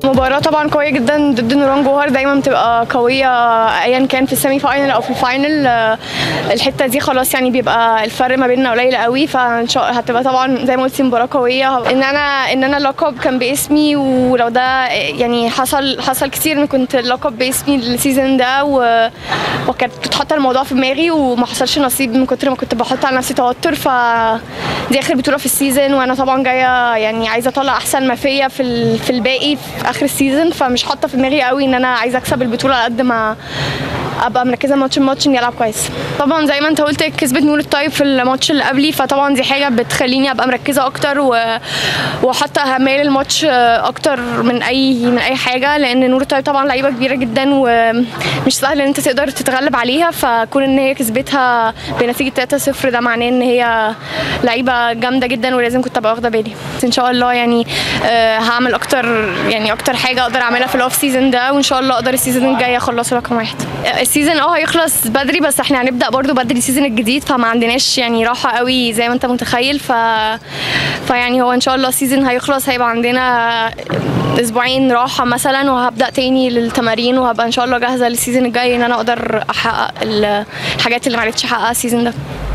مباراة طبعا قوية جدا ضد نوران جوهر دايما بتبقى قوية ايا كان في السيمي فاينل او في الفاينل آه، الحتة دي خلاص يعني بيبقى الفرق ما بيننا قليل قوي فان شاء هتبقى طبعا زي ما قلتي مباراة قوية ان انا ان انا اللقب كان باسمي ولو ده يعني حصل حصل كتير ان كنت اللقب باسمي السيزون ده و... وكانت بتحط الموضوع في دماغي وما حصلش نصيب من كتر ما كنت بحط على نفسي توتر ف دي اخر بطولة في السيزون وانا طبعا جاية يعني عايزة اطلع احسن ما فيا في ال... في الباقي في اخر السيزون فمش حاطة في دماغي قوي ان انا عايزة اكسب البطولة على قد ما ابقى مركزه ماتش الماتش اني العب كويس طبعا زي ما انت قلت كسبت نور الطيب في الماتش اللي قبلي فطبعا دي حاجه بتخليني ابقى مركزه اكتر و... وحاطه اهميه للماتش اكتر من اي من اي حاجه لان نور الطيب طبعا لعيبه كبيره جدا ومش سهل ان انت تقدر تتغلب عليها فكون ان هي كسبتها بنتيجه 3-0 ده معناه ان هي لعيبه جامده جدا ولازم كنت ابقى واخده بالي بس ان شاء الله يعني آه، هعمل اكتر يعني اكتر حاجه اقدر اعملها في الاوف سيزون ده وان شاء الله اقدر السيزون الجاي اخلصه رقم واحد السيزون اه هيخلص بدري بس احنا هنبدا برضو بدري السيزون الجديد فما عندناش يعني راحه قوي زي ما انت متخيل ف فيعني هو ان شاء الله السيزون هيخلص هيبقى عندنا اسبوعين راحه مثلا وهبدا تاني للتمارين وهبقى ان شاء الله جاهزه للسيزون الجاي ان انا اقدر احقق الحاجات اللي معرفتش احققها السيزون ده